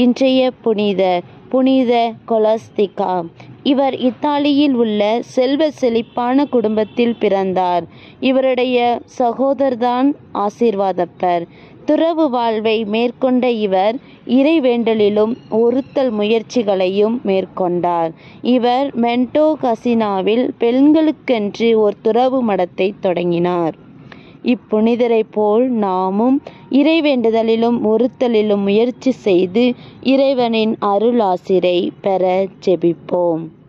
இன்றைய புனிதர் புனித கொலஸ்திகா இவர் இத்தாலியில் உள்ள செல்வ செழிப்பான குடும்பத்தில் பிறந்தார் இவருடைய சகோதரர்தான் ஆசீர்வாதப்பர் துறவு வாழ்வை மேற்கொண்ட இவர் இறைவேண்டலிலும் ஒருத்தல் முயற்சிகளையும் மேற்கொண்டார் இவர் மென்டோ கசினாவில் பெண்களுக்கென்று ஒரு துறவு மடத்தை தொடங்கினார் இப்புனிதரைப் போல் நாமும் இறைவேண்டுதலிலும் ஒருத்தலிலும் முயற்சி செய்து இறைவனின் அருளாசிரை பெற ஜெபிப்போம்